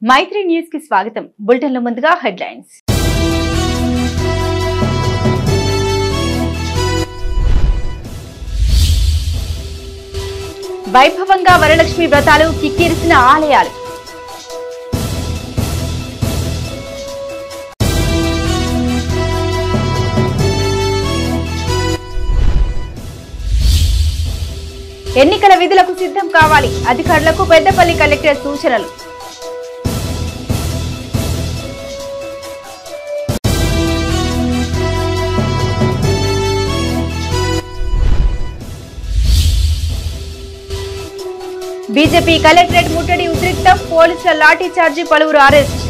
మైత్రి news కి స్వాగతం bulletin లో ముందుగా హెడ్లైన్స్ వైభవంగా వరలక్ష్మి వ్రతాలు కిక్కిరిసిన ఆలయాలు ఎన్నికల విధులకు సిద్ధం కావాలి అధికారులకు పెద్దపల్లి కలెక్టర్ సూచనలు బీజేపీ కలెక్టరేట్ ముట్టడి ఉద్రిక్తం పోలీసుల లాఠీ చార్జీ పలువురు అరెస్ట్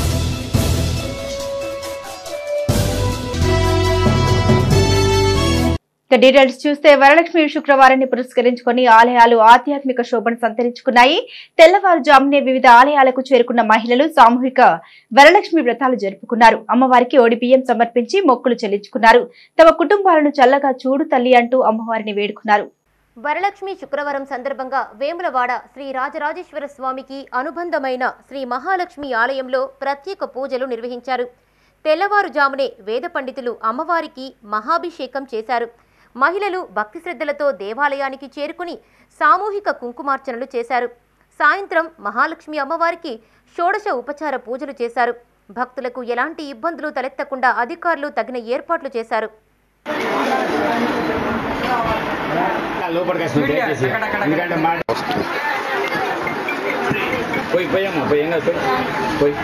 ఇక డీటెయిల్స్ చూస్తే వరలక్ష్మి శుక్రవారాన్ని పురస్కరించుకొని ఆలయాలు ఆధ్యాత్మిక శోభను సంతరించుకున్నాయి తెల్లవారుజామునే వివిధ ఆలయాలకు చేరుకున్న మహిళలు సామూహిక వరలక్ష్మి వ్రతాలు జరుపుకున్నారు అమ్మవారికి ఓడి బియ్యం సమర్పించి మొక్కులు చెల్లించుకున్నారు తమ కుటుంబాలను చల్లగా చూడు తల్లి అంటూ అమ్మవారిని వేడుకున్నారు వరలక్ష్మి శుక్రవారం సందర్భంగా వేములవాడ శ్రీ రాజరాజేశ్వర స్వామికి అనుబంధమైన శ్రీ మహాలక్ష్మి ఆలయంలో ప్రత్యేక పూజలు నిర్వహించారు తెల్లవారుజామునే వేద పండితులు అమ్మవారికి మహాభిషేకం చేశారు మహిళలు భక్తి శ్రద్ధలతో దేవాలయానికి చేరుకుని సామూహిక కుంకుమార్చనలు చేశారు సాయంత్రం మహాలక్ష్మి అమ్మవారికి షోడశ ఉపచార పూజలు చేశారు భక్తులకు ఎలాంటి ఇబ్బందులు తలెత్తకుండా అధికారులు తగిన ఏర్పాట్లు చేశారు లోపలికి వస్తుంది దయచేసి ఎందుకంటే మాట పోయి పోయమ్మా పోయి ఏం కాదు పోయి పోయి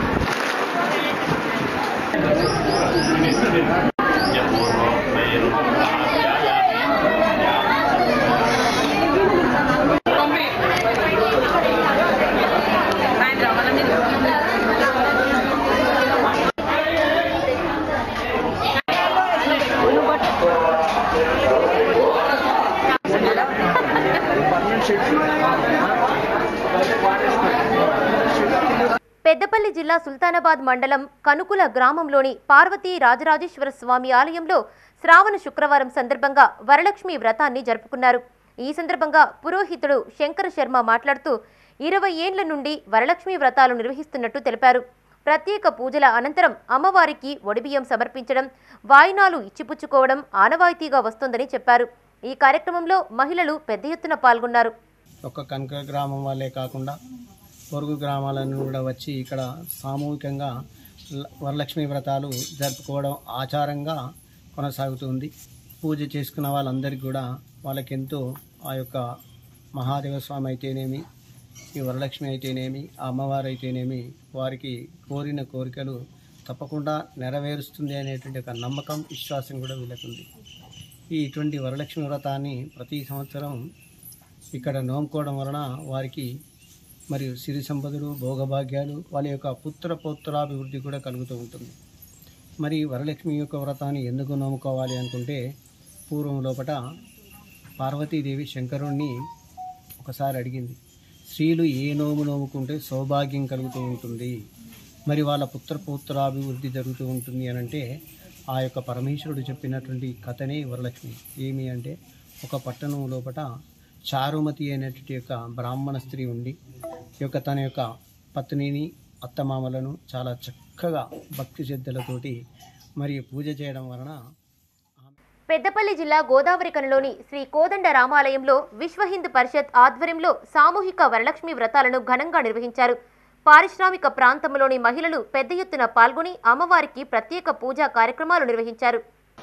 పెద్దపల్లి జిల్లా సుల్తానాబాద్ మండలం కనుకుల గ్రామంలోని పార్వతీ రాజరాజేశ్వర స్వామి ఆలయంలో శ్రావణ శుక్రవారం సందర్భంగా వరలక్ష్మి వ్రతాన్ని జరుపుకున్నారు ఈ సందర్భంగా పురోహితుడు శంకర శర్మ మాట్లాడుతూ ఇరవై ఏండ్ల నుండి వరలక్ష్మి వ్రతాలు నిర్వహిస్తున్నట్టు తెలిపారు ప్రత్యేక పూజల అనంతరం అమ్మవారికి ఒడిబియ్యం సమర్పించడం వాయినాలు ఇచ్చిపుచ్చుకోవడం ఆనవాయితీగా వస్తోందని చెప్పారు ఈ కార్యక్రమంలో మహిళలు పెద్ద ఎత్తున పాల్గొన్నారు ఒక్క కనక గ్రామం వాళ్ళే కాకుండా పొరుగు గ్రామాలను కూడా వచ్చి ఇక్కడ సామూహికంగా ల- వరలక్ష్మి వ్రతాలు జరుపుకోవడం ఆచారంగా కొనసాగుతుంది పూజ చేసుకున్న వాళ్ళందరికీ కూడా వాళ్ళకెంతో ఆ యొక్క మహాదేవ స్వామి అయితేనేమి ఈ వరలక్ష్మి అయితేనేమి ఆ అమ్మవారు అయితేనేమి వారికి కోరిన కోరికలు తప్పకుండా నెరవేరుస్తుంది అనేటువంటి ఒక నమ్మకం విశ్వాసం కూడా వీళ్ళకుంది ఈ ఇటువంటి వరలక్ష్మి వ్రతాన్ని ప్రతి సంవత్సరం ఇక్కడ నోముకోవడం వలన వారికి మరియు సిరి సంపదలు భోగభాగ్యాలు వాళ్ళ యొక్క పుత్ర పౌత్రాభివృద్ధి కూడా కలుగుతూ ఉంటుంది మరి వరలక్ష్మి యొక్క వ్రతాన్ని ఎందుకు నోముకోవాలి అనుకుంటే పూర్వం లోపట పార్వతీదేవి శంకరుణ్ణి ఒకసారి అడిగింది స్త్రీలు ఏ నోము నోముకుంటే సౌభాగ్యం కలుగుతూ ఉంటుంది మరి వాళ్ళ పుత్ర పౌత్రాభివృద్ధి జరుగుతూ ఉంటుంది అని అంటే ఆ యొక్క పరమేశ్వరుడు చెప్పినటువంటి కథనే వరలక్ష్మి ఏమి అంటే ఒక పట్టణం లోపట చారుమతి అనేటువంటి యొక్క బ్రాహ్మణ స్త్రీ ఉండి ఈ యొక్క తన యొక్క పత్నిని అత్తమామలను చాలా చక్కగా భక్తి శ్రద్ధలతోటి మరి పూజ చేయడం వలన పెద్దపల్లి జిల్లా గోదావరి కనిలోని శ్రీ కోదండ రామాలయంలో విశ్వ హిందూ పరిషత్ ఆధ్వర్యంలో సామూహిక వరలక్ష్మి వ్రతాలను ఘనంగా నిర్వహించారు పారిశ్రామిక ప్రాంతంలోని మహిళలు పెద్ద ఎత్తున పాల్గొని అమ్మవారికి ప్రత్యేక పూజా కార్యక్రమాలు నిర్వహించారు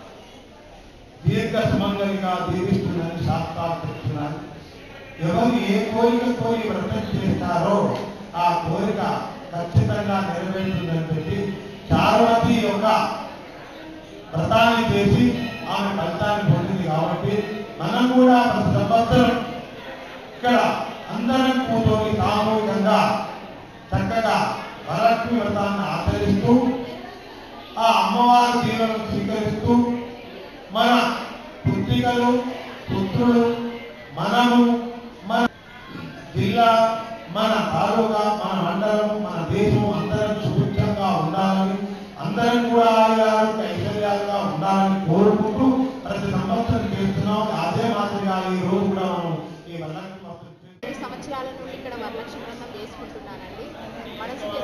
దీర్ఘ సుమంగళిగా దీవిస్తున్నాను సాక్షాత్కరిస్తున్నాను ఎవరు ఏ కోరిక కోరి వ్రతం చేస్తారో ఆ కోరిక ఖచ్చితంగా నెరవేరుతుందని చెప్పి చారుమతి యొక్క వ్రతాన్ని చేసి ఆమె ఫలితాన్ని పొందింది కాబట్టి మనం కూడా ప్రతి సంవత్సరం ఇక్కడ అందరం కూర్చొని సామూహికంగా చక్కగా వరలక్ష్మి వ్రతాన్ని ఆచరిస్తూ ఆ అమ్మవారి దీవెనను స్వీకరిస్తూ మన పుత్రికలు పుత్రులు మనము మన జిల్లా మన తాలూకా మన మండలం మన దేశం అందరం సుభిక్షంగా ఉండాలని అందరం కూడా ఆయురాలు ఐశ్వర్యాలుగా ఉండాలని కోరుకుంటూ ప్రతి సంవత్సరం చేస్తున్నాం అదే మాదిరిగా ఈ రోజు కూడా మనం ఈ వరలక్ష్మి వ్రతం చేస్తున్నాం. ఏడు సంవత్సరాల నుండి ఇక్కడ వరలక్ష్మి వ్రతం చేసుకుంటున్నానండి మనసుకి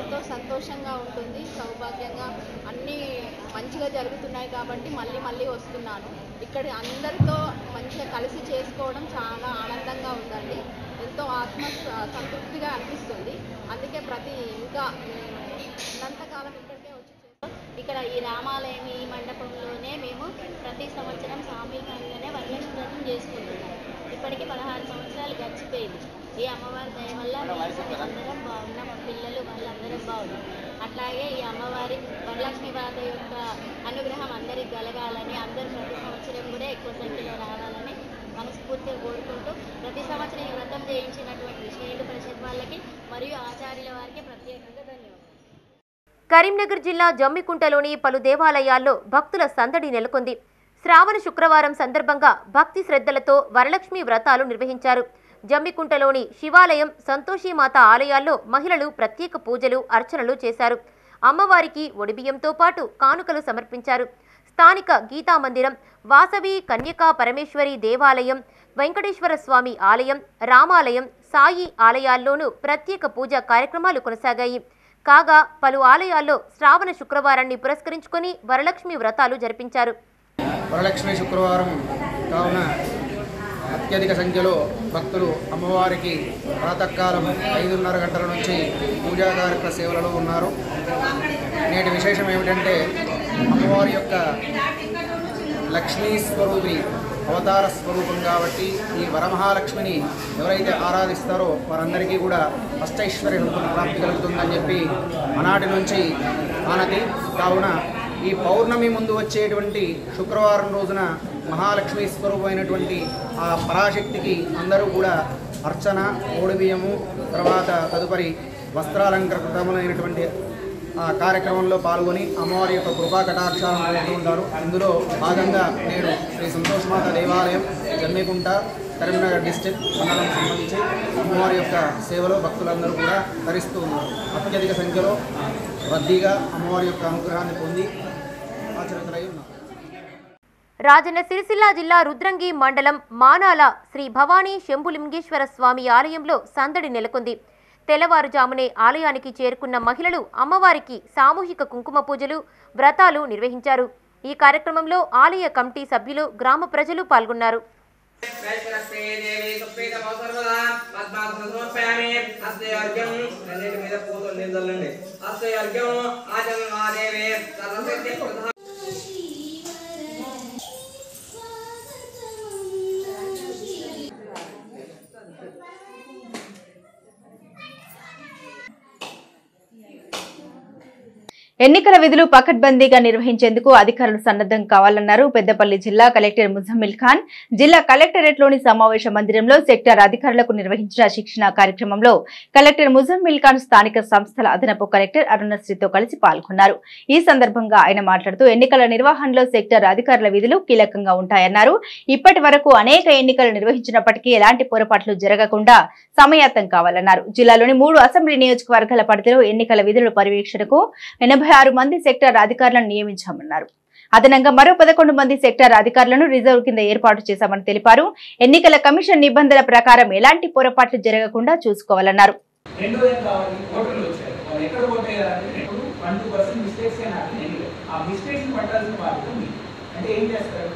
సంతోషంగా ఉంటుంది సౌభాగ్యంగా అన్నీ మంచిగా జరుగుతున్నాయి కాబట్టి మళ్ళీ మళ్ళీ వస్తున్నాను ఇక్కడ అందరితో మంచిగా కలిసి చేసుకోవడం చాలా ఆనందంగా ఉందండి ఎంతో ఆత్మ స- సంతృప్తిగా అనిపిస్తుంది అందుకే ప్రతి ఇంకా నేను ఉన్నంతకాలం ఇక్కడికే వచ్చి చేస్తాను. ఇక్కడ ఈ రామాలయం ఈ మండపంలోనే మేము ప్రతి సంవత్సరం సామూహికంగానే వరలక్ష్మి వ్రతం చేసుకుంటున్నాం ఇప్పటికి పదహారు సంవత్సరాలు గడిచిపోయింది ఈ అమ్మవారి దయ వల్ల మేము అందరం బాగున్నాం మా పిల్లలు వాళ్ళందరం బాగున్నాం అట్లాగే ఈ అమ్మవారి వరలక్ష్మి వ్రత యొక్క అనుగ్రహం అందరికి కలగాలని అందరూ ప్రతి సంవత్సరం కూడా ఎక్కువ సంఖ్యలో రావాలని మనస్ఫూర్తిగా కోరుకుంటూ ప్రతి సంవత్సరం ఈ వ్రతం చేయించినటువంటి శ్రేణులు పరిషత్ వాళ్ళకి మరియు ఆచార్యుల వారికి ప్రత్యేకంగా ధన్యవాదాలు కరీంనగర్ జిల్లా జమ్మికుంటలోని పలు దేవాలయాల్లో భక్తుల సందడి నెలకొంది శ్రావణ శుక్రవారం సందర్భంగా భక్తి శ్రద్ధలతో వరలక్ష్మి వ్రతాలు నిర్వహించారు జమ్మికుంటలోని శివాలయం సంతోషిమాత ఆలయాల్లో మహిళలు ప్రత్యేక పూజలు అర్చనలు చేశారు అమ్మవారికి ఒడిబియ్యంతో పాటు కానుకలు సమర్పించారు స్థానిక గీతా మందిరం వాసవి కన్యకా పరమేశ్వరి దేవాలయం వెంకటేశ్వర స్వామి ఆలయం రామాలయం సాయి ఆలయాల్లోనూ ప్రత్యేక పూజా కార్యక్రమాలు కొనసాగాయి కాగా పలు ఆలయాల్లో శ్రావణ శుక్రవారాన్ని పురస్కరించుకొని వరలక్ష్మి వ్రతాలు జరిపించారు వరలక్ష్మి శుక్రవారం కావున అత్యధిక సంఖ్యలో భక్తులు అమ్మవారికి ప్రాతకాలం ఐదున్నర గంటల నుంచి పూజా కార్యక్రమ సేవలలో ఉన్నారు నేటి విశేషం ఏమిటంటే అమ్మవారి యొక్క లక్ష్మీ స్వరూపి అవతార స్వరూపం కాబట్టి ఈ వరమహాలక్ష్మిని ఎవరైతే ఆరాధిస్తారో వారందరికీ కూడా అష్టైశ్వర్య ప్రాప్తి కలుగుతుందని చెప్పి ఆనాటి నుంచి ఆనతి కావున ఈ పౌర్ణమి ముందు వచ్చేటువంటి శుక్రవారం రోజున మహాలక్ష్మి స్వరూపమైనటువంటి ఆ పరాశక్తికి అందరూ కూడా అర్చన ఓడిబియ్యము తర్వాత తదుపరి వస్త్రాలంకృతములైనటువంటి ఆ కార్యక్రమంలో పాల్గొని అమ్మవారి యొక్క కృపా కటాక్షాలను పొందుతూ ఉంటారు ఇందులో భాగంగా నేడు శ్రీ సంతోషమాత దేవాలయం జమ్మికుంట కరీంనగర్ డిస్టిక్ మండలం సంబంధించి అమ్మవారి యొక్క సేవలో భక్తులందరూ కూడా ధరిస్తూ ఉన్నారు అత్యధిక సంఖ్యలో రద్దీగా అమ్మవారి యొక్క అనుగ్రహాన్ని పొంది ఆచరితులై ఉన్నారు రాజన్న సిరిసిల్ల జిల్లా రుద్రంగి మండలం మానాల శ్రీ భవానీ శంభులింగేశ్వర స్వామి ఆలయంలో సందడి నెలకొంది తెల్లవారుజామునే ఆలయానికి చేరుకున్న మహిళలు అమ్మవారికి సామూహిక కుంకుమ పూజలు వ్రతాలు నిర్వహించారు ఈ కార్యక్రమంలో ఆలయ కమిటీ సభ్యులు గ్రామ ప్రజలు పాల్గొన్నారు వైష్ణవస్తే దేవి సుప్రీతమో సర్వదా పద్మాసనం సమర్పయామి అస్తే అర్ఘ్యం అన్నిటి మీద పూలు నిందలండి అస్తే అర్ఘ్యం ఆచమహాదేవి సర్వశక్తి ప్రధాన ఎన్నికల విధులు పకడ్బందీగా నిర్వహించేందుకు అధికారులు సన్నద్ధం కావాలన్నారు పెద్దపల్లి జిల్లా కలెక్టర్ ముజమ్మిల్ ఖాన్ జిల్లా కలెక్టరేట్ లోని సమావేశ మందిరంలో సెక్టార్ అధికారులకు నిర్వహించిన శిక్షణ కార్యక్రమంలో కలెక్టర్ ముజమ్మిల్ ఖాన్ స్థానిక సంస్థల అదనపు కలెక్టర్ అరుణశ్రీతో కలిసి పాల్గొన్నారు ఈ సందర్భంగా ఆయన మాట్లాడుతూ ఎన్నికల నిర్వహణలో సెక్టార్ అధికారుల విధులు కీలకంగా ఉంటాయన్నారు ఇప్పటి వరకు అనేక ఎన్నికలు నిర్వహించినప్పటికీ ఎలాంటి పొరపాట్లు జరగకుండా సమయాత్తం కావాలన్నారు జిల్లాలోని మూడు అసెంబ్లీ నియోజకవర్గాల పరిధిలో ఎన్నికల విధుల పర్యవేక్షణకు ఎనభై ఆరు మంది సెక్టార్ అధికారులను నియమించామన్నారు అదనంగా మరో పదకొండు మంది సెక్టార్ అధికారులను రిజర్వ్ కింద ఏర్పాటు చేశామని తెలిపారు ఎన్నికల కమిషన్ నిబంధనల ప్రకారం ఎలాంటి పొరపాట్లు జరగకుండా చూసుకోవాలన్నారు రెండోది ఏం కావాలి ఓటర్లు వచ్చారు వాళ్ళు ఎక్కడ ఓట్ అయ్యారంటే ఇప్పుడు వన్ టూ పర్సెంట్ మిస్టేక్స్ అయినా ఎనీవే ఆ మిస్టేక్స్ పట్టాల్సిన బాధ్యత మీ అంటే ఏం చేస్తారు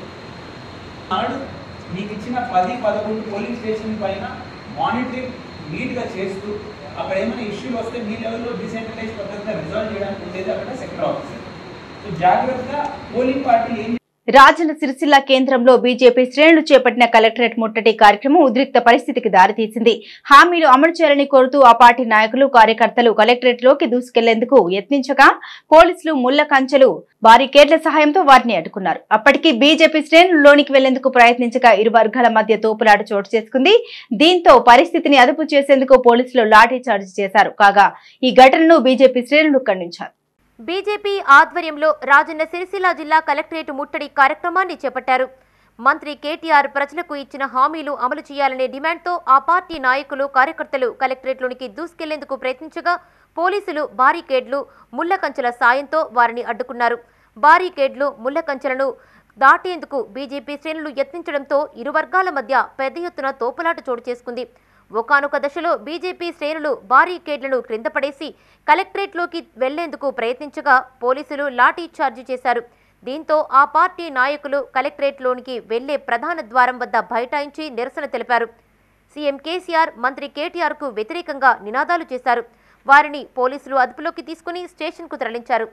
నాడు మీకు ఇచ్చిన పది పదకొండు పోలింగ్ స్టేషన్ పైన మానిటరింగ్ నీట్గా చేస్తూ అక్కడ ఏమైనా ఇష్యూలు వస్తే మీ లెవెల్లో డిసెంట్రలైజ్ పద్ధతిగా రిజాల్వ్ చేయడానికి ఉండేది అక్కడ సెక్టర్ ఆఫీసర్ సో జాగ్రత్తగా పోలింగ్ పార్టీ ఏం రాజన్న సిరిసిల్ల కేంద్రంలో బీజేపీ శ్రేణులు చేపట్టిన కలెక్టరేట్ ముట్టడి కార్యక్రమం ఉద్రిక్త పరిస్థితికి దారితీసింది హామీలు అమలు చేయాలని కోరుతూ ఆ పార్టీ నాయకులు కార్యకర్తలు కలెక్టరేట్ లోకి దూసుకెళ్లేందుకు యత్నించగా పోలీసులు ముళ్ల కంచెలు బారికేడ్ల సహాయంతో వారిని అడ్డుకున్నారు అప్పటికి బీజేపీ శ్రేణులు లోనికి వెళ్లేందుకు ప్రయత్నించగా ఇరు వర్గాల మధ్య తోపులాట చోటు చేసుకుంది దీంతో పరిస్థితిని అదుపు చేసేందుకు పోలీసులు లాఠీ చార్జ్ చేశారు కాగా ఈ ఘటనను బీజేపీ శ్రేణులు ఖండించారు బీజేపీ ఆధ్వర్యంలో రాజన్న సిరిసిల్ల జిల్లా కలెక్టరేట్ ముట్టడి కార్యక్రమాన్ని చేపట్టారు మంత్రి కేటీఆర్ ప్రజలకు ఇచ్చిన హామీలు అమలు చేయాలనే డిమాండ్తో ఆ పార్టీ నాయకులు కార్యకర్తలు కలెక్టరేట్లోనికి దూసుకెళ్లేందుకు ప్రయత్నించగా పోలీసులు బారికేడ్లు ముళ్ల కంచెల సాయంతో వారిని అడ్డుకున్నారు బారికేడ్లు ముళ్ల కంచెలను దాటేందుకు బీజేపీ శ్రేణులు యత్నించడంతో ఇరు వర్గాల మధ్య పెద్ద ఎత్తున తోపులాట చోటు చేసుకుంది ఒకానొక దశలో బీజేపీ శ్రేణులు బారికేడ్లను క్రింద పడేసి కలెక్టరేట్లోకి వెళ్లేందుకు ప్రయత్నించగా పోలీసులు లాఠీ చార్జీ చేశారు దీంతో ఆ పార్టీ నాయకులు కలెక్టరేట్లోనికి వెళ్లే ప్రధాన ద్వారం వద్ద బైఠాయించి నిరసన తెలిపారు సీఎం కేసీఆర్ మంత్రి కేటీఆర్ కు వ్యతిరేకంగా నినాదాలు చేశారు వారిని పోలీసులు అదుపులోకి తీసుకుని స్టేషన్కు తరలించారు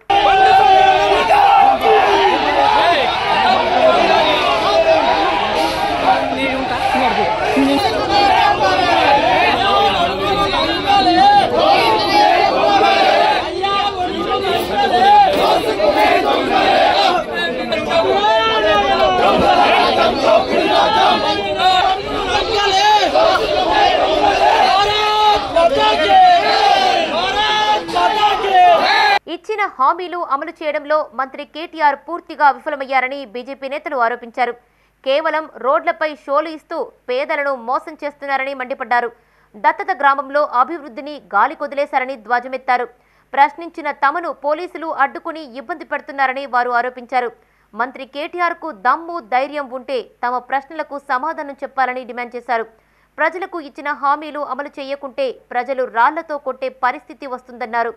ఇచ్చిన హామీలు అమలు చేయడంలో మంత్రి కేటీఆర్ పూర్తిగా విఫలమయ్యారని బీజేపీ నేతలు ఆరోపించారు కేవలం రోడ్లపై షోలు ఇస్తూ పేదలను మోసం చేస్తున్నారని మండిపడ్డారు దత్తత గ్రామంలో అభివృద్ధిని గాలి కొదిలేశారని ధ్వజమెత్తారు ప్రశ్నించిన తమను పోలీసులు అడ్డుకుని ఇబ్బంది పెడుతున్నారని వారు ఆరోపించారు మంత్రి కేటీఆర్ కు దమ్ము ధైర్యం ఉంటే తమ ప్రశ్నలకు సమాధానం చెప్పాలని డిమాండ్ చేశారు ప్రజలకు ఇచ్చిన హామీలు అమలు చేయకుంటే ప్రజలు రాళ్లతో కొట్టే పరిస్థితి వస్తుందన్నారు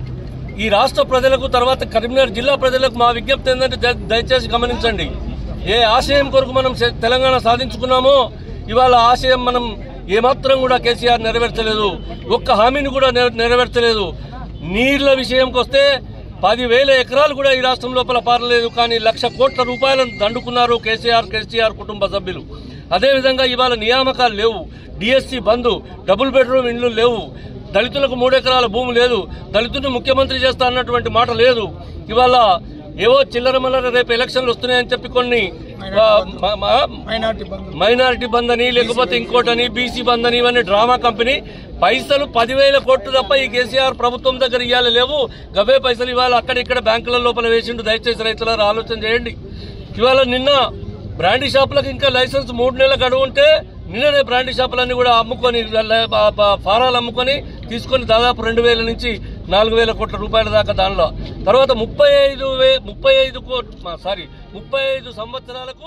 ఈ రాష్ట్ర ప్రజలకు తర్వాత కరీంనగర్ జిల్లా ప్రజలకు మా విజ్ఞప్తి ఏంటంటే దయ- దయచేసి గమనించండి ఏ ఆశయం కొరకు మనం సె- తెలంగాణ సాధించుకున్నామో ఇవాళ ఆశయం మనం ఏమాత్రం కూడా కేసీఆర్ నెరవేర్చలేదు ఒక్క హామీని కూడా నెర- నెరవేర్చలేదు నీళ్ల విషయంకి వస్తే పదివేల ఎకరాలు కూడా ఈ రాష్ట్రం లోపల పారలేదు కానీ లక్ష కోట్ల రూపాయలను దండుకున్నారు కేసీఆర్ కేసీఆర్ కుటుంబ సభ్యులు అదేవిధంగా ఇవాళ నియామకాలు లేవు డిఎస్సి బంద్ డబుల్ బెడ్రూమ్ ఇండ్లు లేవు దళితులకు మూడెకరాల భూమి లేదు దళితుడిని ముఖ్యమంత్రి చేస్తా అన్నటువంటి మాట లేదు ఇవాళ ఏవో చిల్లర మల్లర రేపు ఎలక్షన్లు వస్తున్నాయని చెప్పి కొన్ని ఆ, మ- మ- మైనారిటీ బంద్ అని లేకపోతే ఇంకోటని బీసీ బంద్ అని ఇవన్నీ డ్రామా కంపెనీ పైసలు పదివేల కోట్లు తప్ప ఈ కేసీఆర్ ప్రభుత్వం దగ్గర ఇవ్వాలి లేవు గవే పైసలు ఇవాళ అక్కడ ఇక్కడ బ్యాంకుల లోపల వేసిండు దయచేసి రైతులారా ఆలోచన చేయండి ఇవాళ నిన్న బ్రాండీ షాపులకు ఇంకా లైసెన్స్ మూడు నెలల గడువు ఉంటే నిన్ననే బ్రాండీ షాపులన్నీ కూడా అమ్ముకొని ల- ల- ఆ- ఆ ఫారాలు అమ్ముకొని తీసుకొని దాదాపు రెండు వేల నుంచి నాలుగు వేల కోట్ల రూపాయల దాకా దానిలో తర్వాత ముప్పై ఐదు వే ముప్పై ఐదు కోట్ సారీ ముప్పై ఐదు సంవత్సరాలకు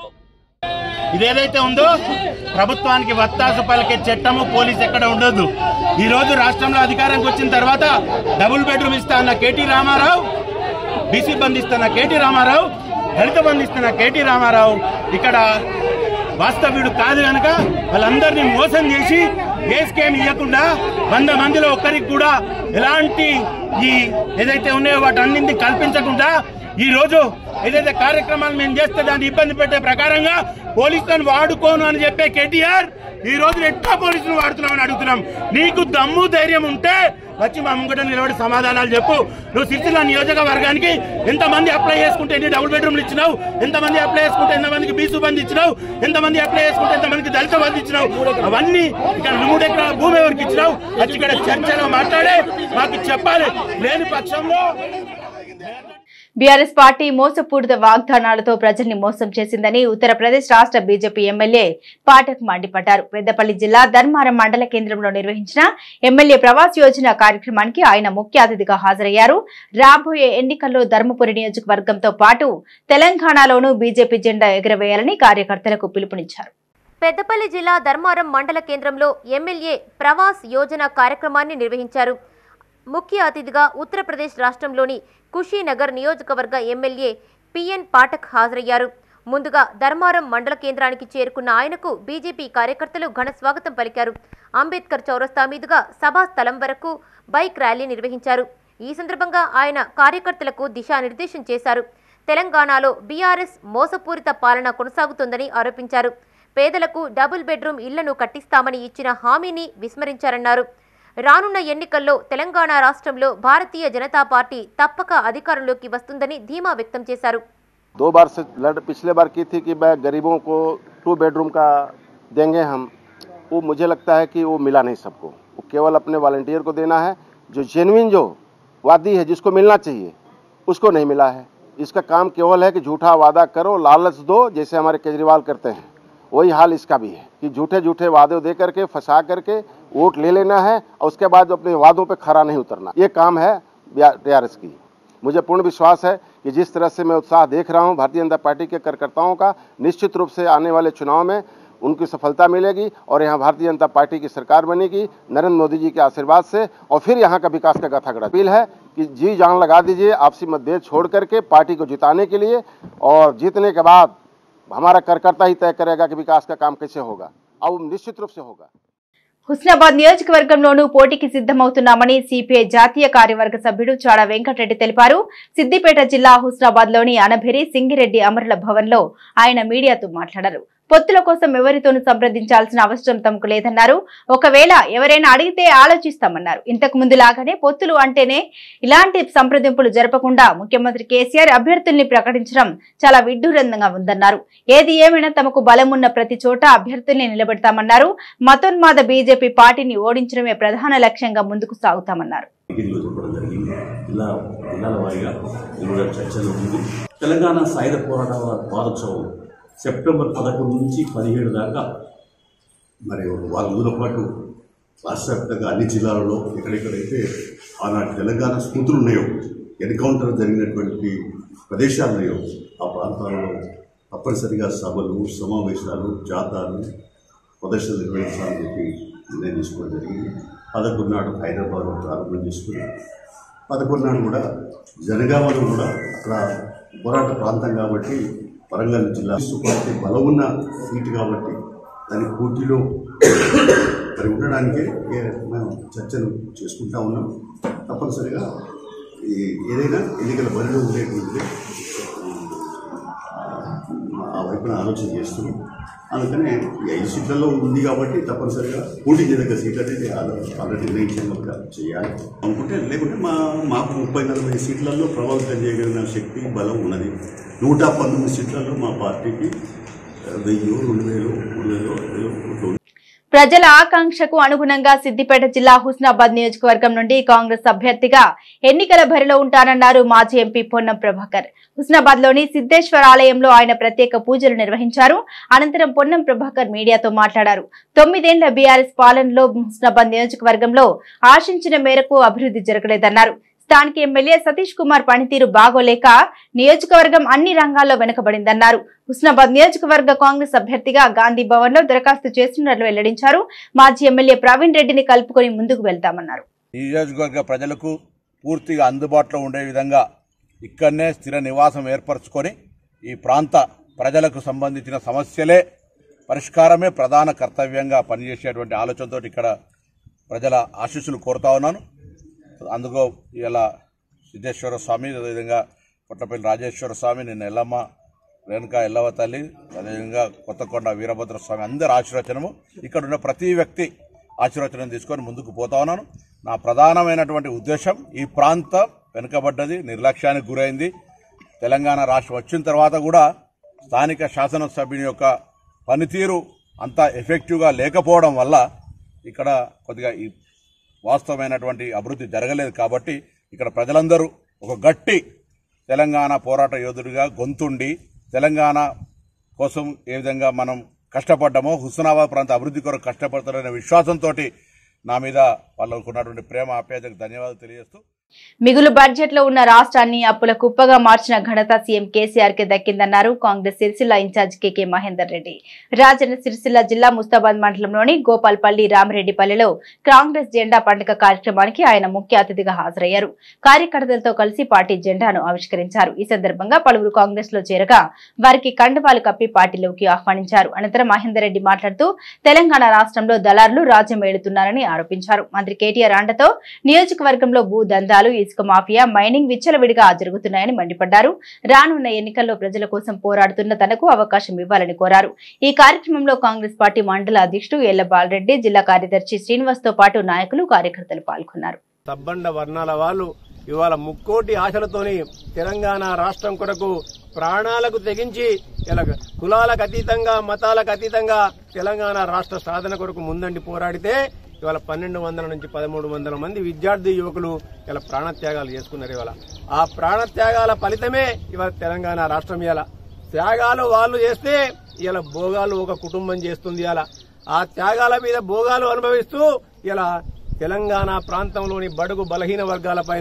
ఇదేదైతే ఉందో ప్రభుత్వానికి వత్తాసు పలికే చట్టము పోలీస్ ఎక్కడ ఉండదు ఈ రోజు రాష్ట్రంలో అధికారానికి వచ్చిన తర్వాత డబుల్ బెడ్రూమ్ ఇస్తా అన్న కేటీ రామారావు బీసీ బంద్ ఇస్తున్న కేటీ రామారావు దళిత బంద్ ఇస్తున్న కేటీ రామారావు ఇక్కడ వాస్తవ్యుడు కాదు కనుక వాళ్ళందరినీ మోసం చేసి ఏ స్కీమ్ ఇవ్వకుండా వంద మందిలో ఒక్కరికి కూడా ఎలాంటి ఈ ఏదైతే ఉన్నాయో వాటన్నింటినీ కల్పించకుండా ఈ రోజు ఏదైతే కార్యక్రమాలు మేము చేస్తే దాన్ని ఇబ్బంది పెట్టే ప్రకారంగా పోలీసులను వాడుకోను అని చెప్పే కేటీఆర్ ఈ రోజు ఎట్లా పోలీసులు వాడుతున్నామని అడుగుతున్నాం నీకు దమ్ము ధైర్యం ఉంటే వచ్చి మా ముంగట నిలబడి సమాధానాలు చెప్పు నువ్వు సిరిసిల్ల నియోజకవర్గానికి ఎంతమంది అప్లై చేసుకుంటే ఎన్ని డబుల్ బెడ్రూమ్లు ఇచ్చినావు ఎంతమంది అప్లై చేసుకుంటే ఎంతమందికి బీసు బంద్ ఇచ్చినావు ఎంతమంది అప్లై చేసుకుంటే ఎంతమందికి దళిత బంద్ ఇచ్చినావు అవన్నీ ఇక్కడ మూడు ఎకరాల భూమి ఎవరికి ఇచ్చినావు వచ్చి ఇక్కడ చర్చలో మాట్లాడే మాకు చెప్పాలి లేని పక్షంలో బీఆర్ఎస్ పార్టీ మోసపూరిత వాగ్దానాలతో ప్రజల్ని మోసం చేసిందని ఉత్తరప్రదేశ్ రాష్ట్ర బీజేపీ ఎమ్మెల్యే పాఠక్ మండిపడ్డారు పెద్దపల్లి జిల్లా ధర్మారం మండల కేంద్రంలో నిర్వహించిన ఎమ్మెల్యే ప్రవాస్ యోజన కార్యక్రమానికి ఆయన ముఖ్య అతిథిగా హాజరయ్యారు రాబోయే ఎన్నికల్లో ధర్మపురి నియోజకవర్గంతో పాటు తెలంగాణలోనూ బీజేపీ జెండా ఎగురవేయాలని కార్యకర్తలకు పిలుపునిచ్చారు పెద్దపల్లి జిల్లా ధర్మారం మండల కేంద్రంలో ఎమ్మెల్యే ప్రవాస్ యోజన కార్యక్రమాన్ని నిర్వహించారు ముఖ్య అతిథిగా ఉత్తరప్రదేశ్ రాష్ట్రంలోని కుషీనగర్ నియోజకవర్గ ఎమ్మెల్యే పిఎన్ పాఠక్ హాజరయ్యారు ముందుగా ధర్మారం మండల కేంద్రానికి చేరుకున్న ఆయనకు బీజేపీ కార్యకర్తలు ఘన స్వాగతం పలికారు అంబేద్కర్ చౌరస్తా మీదుగా సభా స్థలం వరకు బైక్ ర్యాలీ నిర్వహించారు ఈ సందర్భంగా ఆయన కార్యకర్తలకు దిశానిర్దేశం చేశారు తెలంగాణలో బీఆర్ఎస్ మోసపూరిత పాలన కొనసాగుతోందని ఆరోపించారు పేదలకు డబుల్ బెడ్రూమ్ ఇళ్లను కట్టిస్తామని ఇచ్చిన హామీని విస్మరించారన్నారు రానున్న ఎన్నికల్లో తెలంగాణ రాష్ట్రంలో భారతీయ జనతా పార్టీ తప్పక అధికారంలోకి వస్తుందని ధీమా వ్యక్తం చేశారు दो बार से लड़ पिछले बार की थी कि मैं गरीबों को टू बेडरूम का देंगे हम वो मुझे लगता है कि वो मिला नहीं सबको वो केवल अपने वॉल्टियर को देना है जो जेनविन जो वादी है जिसको मिलना चाहिए उसको नहीं मिला है इसका काम केवल है कि झूठा वादा करो लालच दो जैसे हमारे केजरीवाल करते हैं वही हाल इसका भी है कि झूठे झूठे वादे दे करके फंसा करके वोट ले लेना है और उसके बाद अपने वादों पे खरा नहीं उतरना ये काम है टीआरएस की मुझे पूर्ण विश्वास है कि जिस तरह से मैं उत्साह देख रहा हूं भारतीय जनता पार्टी के कार्यकर्ताओं का निश्चित रूप से आने वाले चुनाव में उनकी सफलता मिलेगी और यहाँ भारतीय जनता पार्टी की सरकार बनेगी नरेंद्र मोदी जी के आशीर्वाद से और फिर यहाँ का विकास का गाथागढ़ अपील है कि जी जान लगा दीजिए आपसी मतभेद छोड़ करके पार्टी को जिताने के लिए और जीतने के बाद हमारा कार्यकर्ता ही तय करेगा कि विकास का काम कैसे होगा और निश्चित रूप से होगा హుస్నాబాద్ నియోజకవర్గంలోనూ పోటీకి సిద్ధమవుతున్నామని సిపిఐ జాతీయ కార్యవర్గ సభ్యుడు చాడ వెంకటరెడ్డి తెలిపారు సిద్దిపేట జిల్లా హుస్నాబాద్ లోని అనభెరి సింగిరెడ్డి అమరుల భవన్ లో ఆయన మీడియాతో మాట్లాడారు పొత్తుల కోసం ఎవరితోనూ సంప్రదించాల్సిన అవసరం తమకు లేదన్నారు ఒకవేళ ఎవరైనా అడిగితే ఆలోచిస్తామన్నారు ఇంతకు ముందు లాగానే పొత్తులు అంటేనే ఇలాంటి సంప్రదింపులు జరపకుండా ముఖ్యమంత్రి కేసీఆర్ అభ్యర్థుల్ని ప్రకటించడం చాలా విడ్డూరందంగా ఉందన్నారు ఏది ఏమైనా తమకు బలం ఉన్న ప్రతి చోట అభ్యర్థుల్ని నిలబెడతామన్నారు మతోన్మాద బీజేపీ పార్టీని ఓడించడమే ప్రధాన లక్ష్యంగా ముందుకు సాగుతామన్నారు మీటింగ్లో చెప్పడం జరిగింది జిల్లా జిల్లాల వారీగా ఇది కూడా చర్చలో ఉంది తెలంగాణ సాయుధ పోరాట వారోత్సవం సెప్టెంబర్ పదకొండు నుంచి పదిహేడు దాకా మరి ఒక వారం రోజుల పాటు రాష్ట్ర వ్యాప్తంగా అన్ని జిల్లాలలో ఎక్కడెక్కడైతే ఆనాటి తెలంగాణ స్మృతులు ఉన్నాయో ఎన్కౌంటర్ జరిగినటువంటి ప్రదేశాలు ఉన్నాయో ఆ ప్రాంతాలలో తప్పనిసరిగా సభలు సమావేశాలు జాతాలు ప్రదర్శనలు నిర్వహించాలని చెప్పి నిర్ణయం తీసుకోవడం జరిగింది పదకొండు నాడు హైదరాబాద్ ప్రారంభం చేసుకుని పదకొండు నాడు కూడా జనగామలో కూడా అక్కడ పోరాట ప్రాంతం కాబట్టి వరంగల్ జిల్లా పార్టీ బలం ఉన్న సీటు కాబట్టి దాని పోటీలో మరి ఉండడానికి ఏ- మేము చర్చలు చేసుకుంటా ఉన్నాం తప్పనిసరిగా ఈ ఏదైనా ఎన్నికల బరిలో ఉండేటువంటి ఆ వైపున ఆలోచన చేస్తున్నాం అందుకనే ఈ ఐదు సీట్లలో ఉంది కాబట్టి తప్పనిసరిగా పోటీ చేయదగ్గ సీట్ అనేది ఆల్- ఆల్రెడీ నిర్ణయించిన చేయాలి అనుకుంటే లేకుంటే మా మాకు ముప్పై నలభై సీట్లలో ప్రభావితం చేయగలిగిన శక్తి బలం ఉన్నది నూట పంతొమ్మిది సీట్లలో మా పార్టీకి ఆ, వెయ్యి రెండు వేలు మూడు వేలు వేలు ఓట్లు ఉన్నాయి. ప్రజల ఆకాంక్షకు అనుగుణంగా సిద్దిపేట జిల్లా హుస్నాబాద్ నియోజకవర్గం నుండి కాంగ్రెస్ అభ్యర్థిగా ఎన్నికల బరిలో ఉంటానన్నారు మాజీ ఎంపీ పొన్నం ప్రభాకర్ హుస్నాబాద్ లోని సిద్దేశ్వర ఆలయంలో ఆయన ప్రత్యేక పూజలు నిర్వహించారు అనంతరం పొన్నం ప్రభాకర్ మీడియాతో మాట్లాడారు తొమ్మిదేండ్ల బీఆర్ఎస్ పాలనలో హుస్నాబాద్ నియోజకవర్గంలో ఆశించిన మేరకు అభివృద్ధి జరగలేదన్నారు స్థానిక ఎమ్మెల్యే సతీష్ కుమార్ పనితీరు బాగోలేక నియోజకవర్గం అన్ని రంగాల్లో వెనుకబడిందన్నారు హుస్నాబాద్ నియోజకవర్గ కాంగ్రెస్ అభ్యర్థిగా గాంధీ భవన్ లో దరఖాస్తు చేస్తున్నట్లు వెల్లడించారు మాజీ ఎమ్మెల్యే ప్రవీణ్ రెడ్డిని కలుపుకొని ముందుకు వెళ్తామన్నారు నియోజకవర్గ ప్రజలకు పూర్తిగా అందుబాటులో ఉండే విధంగా ఇక్కడనే స్థిర నివాసం ఏర్పరచుకొని ఈ ప్రాంత ప్రజలకు సంబంధించిన సమస్యలే పరిష్కారమే ప్రధాన కర్తవ్యంగా పనిచేసేటువంటి ఆలోచనతో ఇక్కడ ప్రజల ఆశీస్సులు కోరుతా ఉన్నాను అందుకో ఇలా సిద్ధేశ్వర స్వామి అదేవిధంగా పుట్టపల్లి రాజేశ్వర స్వామి నిన్న ఎల్లమ్మ రేణుకా ఎల్లవ తల్లి అదేవిధంగా కొత్తకొండ వీరభద్ర స్వామి అందరి ఆశీర్వచనము ఇక్కడ ఉన్న ప్రతి వ్యక్తి ఆశీర్వచనం తీసుకొని ముందుకు పోతా ఉన్నాను నా ప్రధానమైనటువంటి ఉద్దేశం ఈ ప్రాంతం వెనుకబడ్డది నిర్లక్ష్యానికి గురైంది తెలంగాణ రాష్ట్రం వచ్చిన తర్వాత కూడా స్థానిక శాసనసభ్యుని యొక్క పనితీరు అంత ఎఫెక్టివ్గా లేకపోవడం వల్ల ఇక్కడ కొద్దిగా ఈ వాస్తవమైనటువంటి అభివృద్ధి జరగలేదు కాబట్టి ఇక్కడ ప్రజలందరూ ఒక గట్టి తెలంగాణ పోరాట యోధుడిగా గొంతుండి తెలంగాణ కోసం ఏ విధంగా మనం కష్టపడ్డామో హుస్నాబాద్ ప్రాంత అభివృద్ధి కొరకు కష్టపడతారనే విశ్వాసంతో నా మీద వాళ్ళకు ఉన్నటువంటి ప్రేమ ఆప్యాయతకు ధన్యవాదాలు తెలియజేస్తూ మిగులు బడ్జెట్ లో ఉన్న రాష్ట్రాన్ని అప్పుల కుప్పగా మార్చిన ఘనత సీఎం కేసీఆర్ కి దక్కిందన్నారు కాంగ్రెస్ సిరిసిల్ల ఇన్ఛార్జ్ కేకే మహేందర్ రెడ్డి రాజన్న సిరిసిల్ల జిల్లా ముస్తాబాద్ మండలంలోని గోపాల్పల్లి రామిరెడ్డిపల్లిలో కాంగ్రెస్ జెండా పండుగ కార్యక్రమానికి ఆయన ముఖ్య అతిథిగా హాజరయ్యారు కార్యకర్తలతో కలిసి పార్టీ జెండాను ఆవిష్కరించారు ఈ సందర్భంగా పలువురు కాంగ్రెస్ లో చేరగా వారికి కండువాలు కప్పి పార్టీలోకి ఆహ్వానించారు అనంతరం మహేందర్ రెడ్డి మాట్లాడుతూ తెలంగాణ రాష్ట్రంలో దళారులు రాజ్యం ఏలుతున్నారని ఆరోపించారు మంత్రి కేటీఆర్ అండతో నియోజకవర్గంలో భూ దందాలు ఇసుక మాఫియా మైనింగ్ విచ్చలవిడిగా జరుగుతున్నాయని మండిపడ్డారు రానున్న ఎన్నికల్లో ప్రజల కోసం పోరాడుతున్న తనకు అవకాశం ఇవ్వాలని కోరారు ఈ కార్యక్రమంలో కాంగ్రెస్ పార్టీ మండల అధ్యక్షుడు ఎల్ల బాలరెడ్డి జిల్లా కార్యదర్శి శ్రీనివాస్ తో పాటు నాయకులు కార్యకర్తలు పాల్గొన్నారు సబ్బండ వర్ణాల వాళ్ళు ఇవాళ ముక్కోటి ఆశలతోని తెలంగాణ రాష్ట్రం కొరకు ప్రాణాలకు తెగించి ఇలా కులాలకు అతీతంగా మతాలకు అతీతంగా తెలంగాణ రాష్ట్ర సాధన కొరకు ముందండి పోరాడితే ఇవాళ పన్నెండు వందల నుంచి పదమూడు వందల మంది విద్యార్థి యువకులు ఇలా ప్రాణత్యాగాలు చేసుకున్నారు ఇవాళ ఆ ప్రాణత్యాగాల ఫలితమే ఇవాళ తెలంగాణ రాష్ట్రం ఇవాళ త్యాగాలు వాళ్ళు చేస్తే ఇలా భోగాలు ఒక కుటుంబం చేస్తుంది ఇలా ఆ త్యాగాల మీద భోగాలు అనుభవిస్తూ ఇలా తెలంగాణ ప్రాంతంలోని బడుగు బలహీన వర్గాల పైన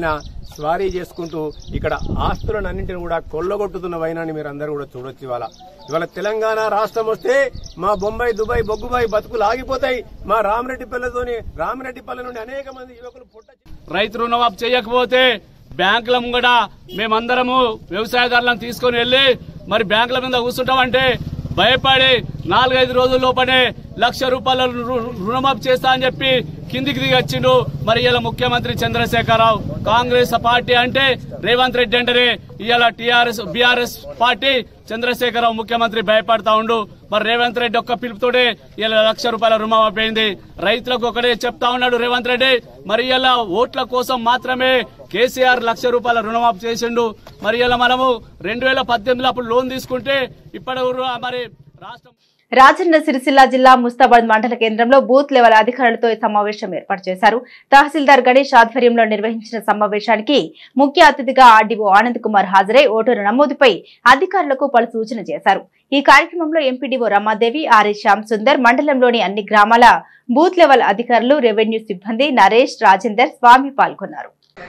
స్వారీ చేసుకుంటూ ఇక్కడ ఆస్తులను అన్నింటిని కూడా కొల్లగొట్టుతున్న వైనాన్ని మీరు అందరూ కూడా చూడొచ్చు ఇవాళ ఇవాళ తెలంగాణ రాష్ట్రం వస్తే మా బొంబాయి దుబాయ్ బొగ్గుబాయి బతుకులు ఆగిపోతాయి మా రామరెడ్డిపల్లెతోని రామరెడ్డిపల్లె నుండి అనేక మంది యువకులు పుట్ట రైతు రుణమాఫీ చేయకపోతే బ్యాంకుల ముంగట మేమందరము వ్యవసాయదారులను తీసుకొని వెళ్ళి మరి బ్యాంకుల మీద కూర్చుంటామంటే భయపడి నాలుగైదు రోజుల లోపనే లక్ష రూపాయల రు- రుణమాఫీ చేస్తా అని చెప్పి కిందికి దిగి వచ్చిండు మరి ఇలా ముఖ్యమంత్రి చంద్రశేఖరరావు కాంగ్రెస్ పార్టీ అంటే రేవంత్ రెడ్డి అంటేనే ఇవాళ టీఆర్ఎస్ బీఆర్ఎస్ పార్టీ చంద్రశేఖరరావు ముఖ్యమంత్రి భయపడతా ఉండు మరి రేవంత్ రెడ్డి ఒక్క పిలుపుతోటే ఇలా లక్ష రూపాయల రుణమాఫీ అయింది రైతులకు ఒకటే చెప్తా ఉన్నాడు రేవంత్ రెడ్డి మరి ఇలా ఓట్ల కోసం మాత్రమే కేసీఆర్ లక్ష రూపాయల రుణమాఫీ చేసిండు మరి ఇలా మనము రెండు వేల పద్దెనిమిదిలో అప్పుడు లోన్ తీసుకుంటే ఇప్పటి వరకు మరి రాష్ట్రం రాజన్న సిరిసిల్ల జిల్లా ముస్తాబాద్ మండల కేంద్రంలో బూత్ లెవెల్ అధికారులతో ఈ సమావేశం ఏర్పాటు చేశారు తహసీల్దార్ గణేష్ ఆధ్వర్యంలో నిర్వహించిన సమావేశానికి ముఖ్య అతిథిగా ఆర్డీఓ ఆనంద్ కుమార్ హాజరై ఓటరు నమోదుపై అధికారులకు పలు సూచన చేశారు ఈ కార్యక్రమంలో ఎంపీడీఓ రమాదేవి ఆర్ఎస్ శ్యామ్ సుందర్ మండలంలోని అన్ని గ్రామాల బూత్ లెవెల్ అధికారులు రెవెన్యూ సిబ్బంది నరేష్ రాజేందర్ స్వామి పాల్గొన్నారు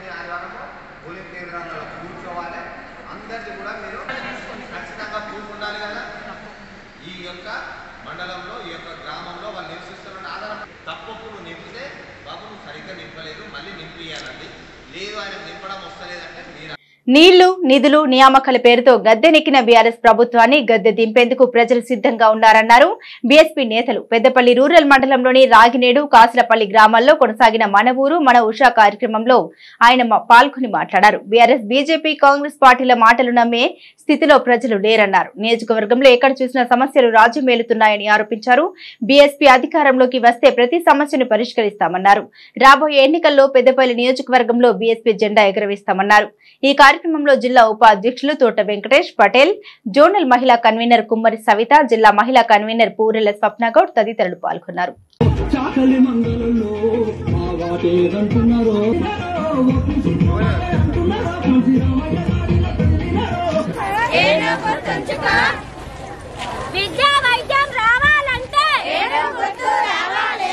పోలింగ్ కేంద్రాలలో కూర్చోవాలి అందరిది కూడా మీరు ఖచ్చితంగా ప్రూఫ్ ఉండాలి కదా ఈ యొక్క మండలంలో ఈ యొక్క గ్రామంలో వాళ్ళు నివసిస్తున్న ఆధారం తప్పప్పుడు నింపితే బాబు నువ్వు సరిగ్గా నింపలేదు మళ్ళీ నింపియాలండి లేదు ఆయన నింపడం వస్తలేదంటే మీరు నీళ్లు నిధులు నియామకాల పేరుతో గద్దెనెక్కిన బీఆర్ఎస్ ప్రభుత్వాన్ని గద్దె దింపేందుకు ప్రజలు సిద్ధంగా ఉన్నారన్నారు బీఎస్పీ నేతలు పెద్దపల్లి రూరల్ మండలంలోని రాగినేడు కాసిలపల్లి గ్రామాల్లో కొనసాగిన మన ఊరు మన ఉషా కార్యక్రమంలో ఆయన మ- పాల్గొని మాట్లాడారు బీఆర్ఎస్ బీజేపీ కాంగ్రెస్ పార్టీల మాటలు నమ్మే స్థితిలో ప్రజలు లేరన్నారు నియోజకవర్గంలో ఎక్కడ చూసినా సమస్యలు రాజ్యం మేలుతున్నాయని ఆరోపించారు బీఎస్పీ అధికారంలోకి వస్తే ప్రతి సమస్యను పరిష్కరిస్తామన్నారు రాబోయే ఎన్నికల్లో పెద్దపల్లి నియోజకవర్గంలో బీఎస్పీ జెండా ఎగురవేస్తామన్నారు ఈ కార్యక్రమంలో జిల్లా ఉపాధ్యక్షులు తోట వెంకటేష్ పటేల్ జోనల్ మహిళా కన్వీనర్ కుమ్మరి సవిత జిల్లా మహిళా కన్వీనర్ పూరెల స్వప్నగౌడ్ తదితరులు పాల్గొన్నారు చాకలి మండలంలో మా వాటేదంటున్నారో విద్యా వైద్యం రావాలంటే రావాలి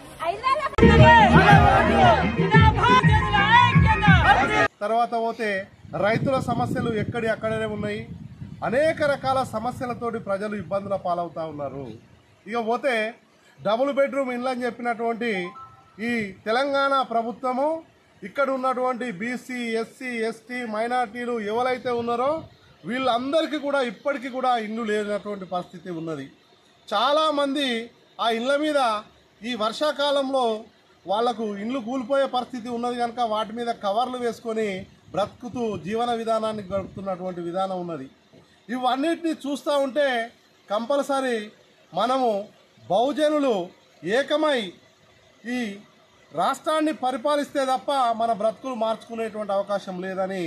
తర్వాత పోతే రైతుల సమస్యలు ఎక్కడి అక్కడనే ఉన్నాయి అనేక రకాల సమస్యలతోటి ప్రజలు ఇబ్బందుల పాలవుతా ఉన్నారు ఇక పోతే డబుల్ బెడ్రూమ్ ఇల్లు అని చెప్పినటువంటి ఈ తెలంగాణ ప్రభుత్వము ఇక్కడ ఉన్నటువంటి బీసీ ఎస్సీ ఎస్టీ మైనార్టీలు ఎవరైతే ఉన్నారో వీళ్ళందరికీ కూడా ఇప్పటికీ కూడా ఇల్లు లేనటువంటి పరిస్థితి ఉన్నది చాలామంది ఆ ఇళ్ళ మీద ఈ వర్షాకాలంలో వాళ్లకు ఇండ్లు కూలిపోయే పరిస్థితి ఉన్నది కనుక వాటి మీద కవర్లు వేసుకొని బ్రతుకుతూ జీవన విధానాన్ని గడుపుతున్నటువంటి విధానం ఉన్నది ఇవన్నిటిని చూస్తూ ఉంటే కంపల్సరీ మనము బహుజనులు ఏకమై ఈ రాష్ట్రాన్ని పరిపాలిస్తే తప్ప మన బ్రతుకులు మార్చుకునేటువంటి అవకాశం లేదని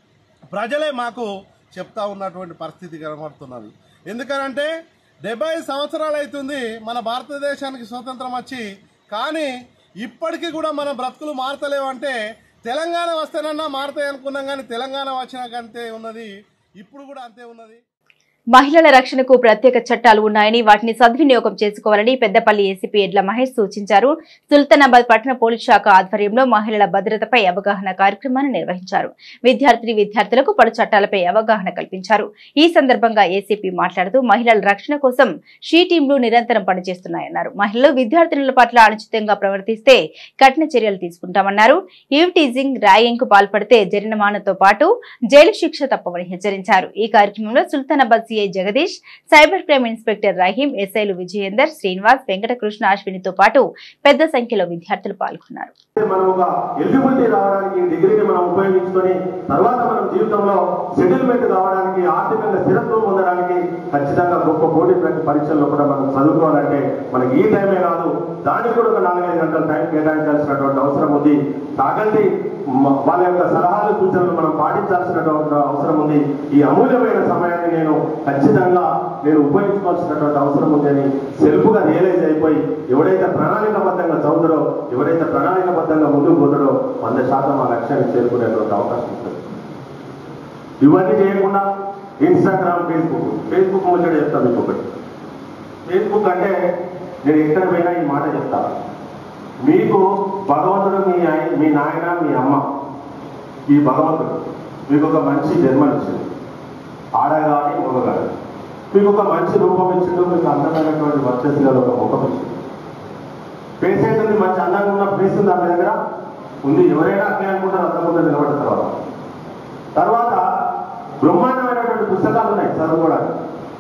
ప్రజలే మాకు చెప్తా ఉన్నటువంటి పరిస్థితి కనబడుతున్నది ఎందుకనంటే డెబ్బై సంవత్సరాలు అవుతుంది మన భారతదేశానికి స్వతంత్రం వచ్చి కానీ ఇప్పటికీ కూడా మన బ్రతుకులు మారతలేవంటే తెలంగాణ వస్తేనన్నా మారతాయి అనుకున్నాం కానీ తెలంగాణ వచ్చినాక అంతే ఉన్నది ఇప్పుడు కూడా అంతే ఉన్నది మహిళల రక్షణకు ప్రత్యేక చట్టాలు ఉన్నాయని వాటిని సద్వినియోగం చేసుకోవాలని పెద్దపల్లి ఏసీపీ ఎడ్ల మహేష్ సూచించారు సుల్తానాబాద్ పట్టణ పోలీస్ శాఖ ఆధ్వర్యంలో మహిళల భద్రతపై అవగాహన కార్యక్రమాన్ని నిర్వహించారు విద్యార్థిని విద్యార్థులకు పలు చట్టాలపై అవగాహన కల్పించారు ఈ సందర్భంగా ఏసీపీ మాట్లాడుతూ మహిళల రక్షణ కోసం షీ టీంలు నిరంతరం పనిచేస్తున్నాయన్నారు మహిళలు విద్యార్థినుల పట్ల అనుచితంగా ప్రవర్తిస్తే కఠిన చర్యలు తీసుకుంటామన్నారు ఈవ్ టీజింగ్ ర్యాగింగ్ కు పాల్పడితే జరిమానాతో పాటు జైలు శిక్ష తప్పవని హెచ్చరించారు ఈ కార్యక్రమంలో Sultanabad CI Jagadish cyber crime inspector Rahim ఎస్ఐలు విజయేందర్ శ్రీనివాస్ వెంకటకృష్ణ అశ్వినితో పాటు పెద్ద సంఖ్యలో విద్యార్థులు పాల్గొన్నారు మనం ఒక ఎలిజిబిలిటీ రావడానికి డిగ్రీని మనం ఉపయోగించుకొని తర్వాత మనం జీవితంలో సెటిల్మెంట్ కావడానికి ఆర్థికంగా స్థిరత్వం పొందడానికి ఖచ్చితంగా గొప్ప పోటీ ప్రతి పరీక్షల్లో కూడా మనం చదువుకోవాలంటే మనకి ఈ టైమే కాదు దానికి కూడా ఒక నాలుగైదు గంటల టైం కేటాయించాల్సినటువంటి అవసరం ఉంది తాగండి మ- వాళ్ళ యొక్క సలహాలు సూచనలు మనం పాటించాల్సినటువంటి అవసరం ఉంది ఈ అమూల్యమైన సమయాన్ని నేను ఖచ్చితంగా నేను ఉపయోగించుకోవాల్సినటువంటి అవసరం ఉంది అని సెల్ఫ్గా రియలైజ్ అయిపోయి ఎవడైతే ప్రణాళికబద్ధంగా చదువుతాడో ఎవరైతే ప్రణాళికబద్ధంగా ముందుకు పోతాడో వంద శాతం ఆ లక్ష్యాన్ని చేరుకునేటువంటి అవకాశం ఉంటుంది ఇవన్నీ చేయకుండా ఇన్స్టాగ్రామ్ ఫేస్బుక్ ఫేస్బుక్ ముచ్చట చెప్తాను మీకు ఒకటి ఫేస్బుక్ అంటే నేను ఎక్కడ పోయినా ఈ మాట చెప్తాను మీకు భగవంతుడు మీ ఆయ- మీ నాయన మీ అమ్మ ఈ భగవంతుడు మీకు ఒక మంచి జన్మనిచ్చింది ఆడ కానీ మగ కానీ మీకు ఒక మంచి రూపం ఇచ్చిండు మీకు అందమైనటువంటి వర్చస్సు గల ఒక ముఖం ఇచ్చింది పేషెంట్ ఉంది మంచి అందంగా ఉన్న ఫేస్ ఉంది ఆమె దగ్గర ఉంది ఎవరైనా అట్లే అనుకుంటారు అందకుండా నిలబడిన తర్వాత తర్వాత బ్రహ్మాండమైనటువంటి పుస్తకాలు ఉన్నాయి చదువుకోవడానికి